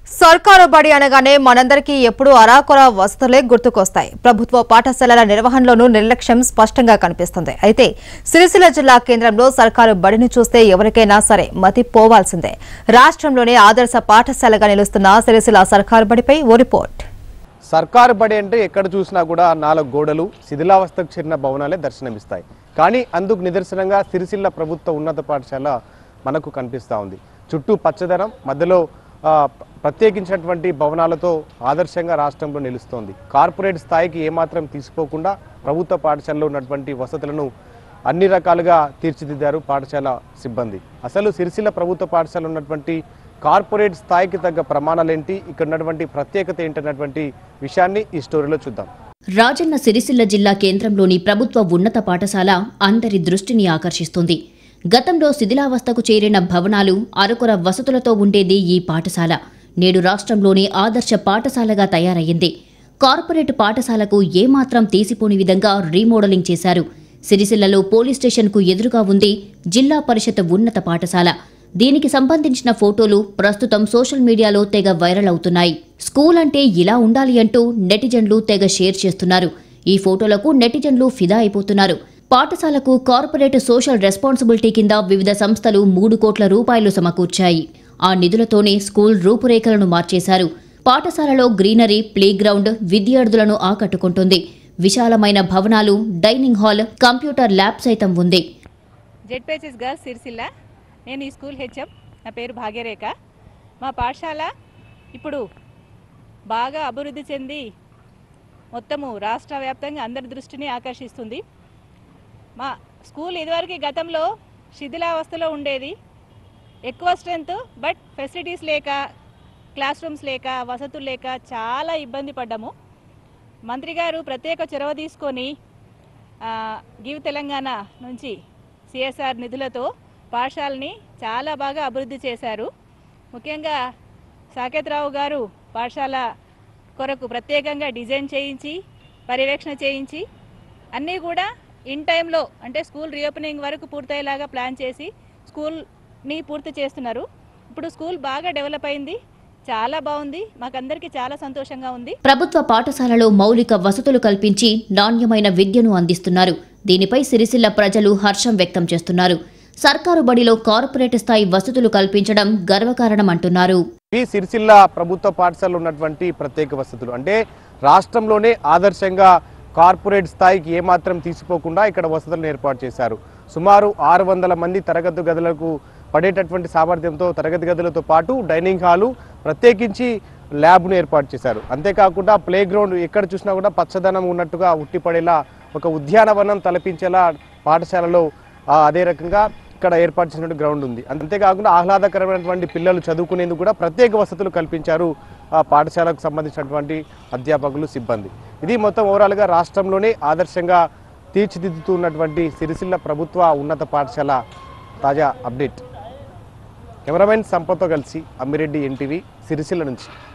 సర్కారు బడి అనగానే మనందరికీ ఎప్పుడూ అరాకొర వసతులే గుర్తుకొస్తాయి ప్రభుత్వ పాఠశాలల నిర్వహణలోనూ నిర్లక్ష్యం స్పష్టంగా కనిపిస్తుంది అయితే సిరిసిల్ల జిల్లా కేంద్రంలో సర్కారు బడిని చూస్తే ఎవరికైనా సరే మతి పోవాల్సిందే రాష్ట్రంలోనే ఆదర్శ పాఠశాలగా నిలుస్తున్న సిరిసిల్ల సర్కారు బడిపై ఓ రిపోర్ట్ సర్కారు బడి అంటే ఎక్కడ చూసినా కూడా నాలుగు గోడలు శిథిలావస్థకు చెందిన భవనాలే దర్శనమిస్తాయి కానీ అందుకు నిదర్శనంగా సిరిసిల్ల ప్రభుత్వ ఉన్నత పాఠశాల మనకు కనిపిస్తూ ఉంది చుట్టూ పచ్చదనం మధ్యలో ఆ, ప్రత్యేకించినటువంటి భవనాలతో ఆదర్శంగా రాష్ట్రంలో నిలుస్తోంది కార్పొరేట్ స్థాయికి ఏమాత్రం తీసుకోకుండా ప్రభుత్వ పాఠశాలలో ఉన్నటువంటి వసతులను అన్ని రకాలుగా తీర్చిదిద్దారు పాఠశాల సిబ్బంది అసలు సిరిసిల్ల ప్రభుత్వ పాఠశాల ఉన్నటువంటి కార్పొరేట్ స్థాయికి తగ్గ ప్రమాణాలేంటి ఇక్కడ ఉన్నటువంటి ప్రత్యేకత ఏంటన్నటువంటి విషయాన్ని ఈ స్టోరీలో చూద్దాం రాజన్న సిరిసిల్ల జిల్లా కేంద్రంలోని ప్రభుత్వ ఉన్నత పాఠశాల అందరి దృష్టిని ఆకర్షిస్తుంది గతంలో శిథిలావస్థకు చేరిన భవనాలు అరకొర వసతులతో ఉండేది ఈ పాఠశాల నేడు రాష్ట్రంలోనే ఆదర్శ పాఠశాలగా తయారయ్యింది కార్పొరేట్ పాఠశాలకు ఏమాత్రం తీసిపోని విధంగా రీమోడలింగ్ చేశారు సిరిసిల్లలో పోలీస్ స్టేషన్కు ఎదురుగా ఉంది జిల్లా పరిషత్ ఉన్నత పాఠశాల దీనికి సంబంధించిన ఫోటోలు ప్రస్తుతం సోషల్ మీడియాలో తెగ వైరల్ అవుతున్నాయి స్కూల్ అంటే ఇలా ఉండాలి అంటూ నెటిజన్లు తెగ షేర్ చేస్తున్నారు ఈ ఫోటోలకు నెటిజన్లు ఫిదా అయిపోతున్నారు పాఠశాలకు కార్పొరేట్ సోషల్ రెస్పాన్సిబిలిటీ కింద వివిధ సంస్థలు మూడు కోట్ల రూపాయలు సమకూర్చాయి ఆ నిధులతోనే స్కూల్ రూపురేఖలను మార్చేశారు పాఠశాలలో గ్రీనరీ ప్లేగ్రౌండ్ విద్యార్థులను ఆకట్టుకుంటుంది విశాలమైన భవనాలు డైనింగ్ హాల్ కంప్యూటర్ ల్యాబ్ సైతం ఉంది జెడ్పేచెస్ గర్ల్స్ సిరిసిల్ల నేను ఈ స్కూల్ హెచ్ఎం నా పేరు భాగ్యరేఖ మా పాఠశాల ఇప్పుడు బాగా అభివృద్ధి చెంది మొత్తము రాష్ట్ర వ్యాప్తంగా అందరి దృష్టిని ఆకర్షిస్తుంది మా స్కూల్ ఇదివరకు గతంలో శిథిలావస్థలో ఉండేది ఎక్కువ స్ట్రెంత్ బట్ ఫెసిలిటీస్ లేక క్లాస్ రూమ్స్ లేక వసతులు లేక చాలా ఇబ్బంది పడ్డాము మంత్రి గారు ప్రత్యేక చొరవ తీసుకొని ఆ, గివ్ తెలంగాణ నుంచి సిఎస్ఆర్ నిధులతో పాఠశాలని చాలా బాగా అభివృద్ధి చేశారు ముఖ్యంగా సాకేత్రావు గారు పాఠశాల కొరకు ప్రత్యేకంగా డిజైన్ చేయించి పర్యవేక్షణ చేయించి అన్నీ కూడా ఇన్ టైంలో అంటే స్కూల్ రీఓపెనింగ్ వరకు పూర్తయ్యేలాగా ప్లాన్ చేసి స్కూల్ని పూర్తి చేస్తున్నారు ఇప్పుడు స్కూల్ బాగా డెవలప్ అయింది చాలా బాగుంది మాకందరికీ చాలా సంతోషంగా ఉంది ప్రభుత్వ పాఠశాలలో మౌలిక వసతులు కల్పించి నాణ్యమైన విద్యను అందిస్తున్నారు దీనిపై సిరిసిల్ల ప్రజలు హర్షం వ్యక్తం చేస్తున్నారు సర్కారు బడిలో కార్పొరేట్ స్థాయి వసతులు కల్పించడం గర్వకారణం అంటున్నారు ఈ సిరిసిల్ల ప్రభుత్వ పాఠశాలలో ఉన్నటువంటి ప్రత్యేక వసతులు అంటే రాష్ట్రంలోనే ఆదర్శంగా కార్పొరేట్ స్థాయికి ఏమాత్రం తీసిపోకుండా ఇక్కడ వసతులను ఏర్పాటు చేశారు సుమారు ఆరు వందల మంది తరగతి గదులకు పడేటటువంటి సామర్థ్యంతో తరగతి గదులతో పాటు డైనింగ్ హాలు ప్రత్యేకించి ల్యాబ్ను ఏర్పాటు చేశారు అంతేకాకుండా ప్లే గ్రౌండ్ ఎక్కడ చూసినా కూడా పచ్చదనం ఉన్నట్టుగా ఉట్టిపడేలా ఒక ఉద్యానవనం తలపించేలా పాఠశాలలో ఆ, అదే రకంగా ఇక్కడ ఏర్పాటు చేసినటువంటి గ్రౌండ్ ఉంది అంతేకాకుండా ఆహ్లాదకరమైనటువంటి పిల్లలు చదువుకునేందుకు కూడా ప్రత్యేక వసతులు కల్పించారు ఆ పాఠశాలకు సంబంధించినటువంటి అధ్యాపకులు సిబ్బంది ఇది మొత్తం ఓవరాల్గా రాష్ట్రంలోనే ఆదర్శంగా తీర్చిదిద్దుతున్నటువంటి సిరిసిల్ల ప్రభుత్వ ఉన్నత పాఠశాల తాజా అప్డేట్ కెమెరామెన్ సంపత్తో కలిసి అమ్మిరెడ్డి ఎన్టీవీ సిరిసిల్ల నుంచి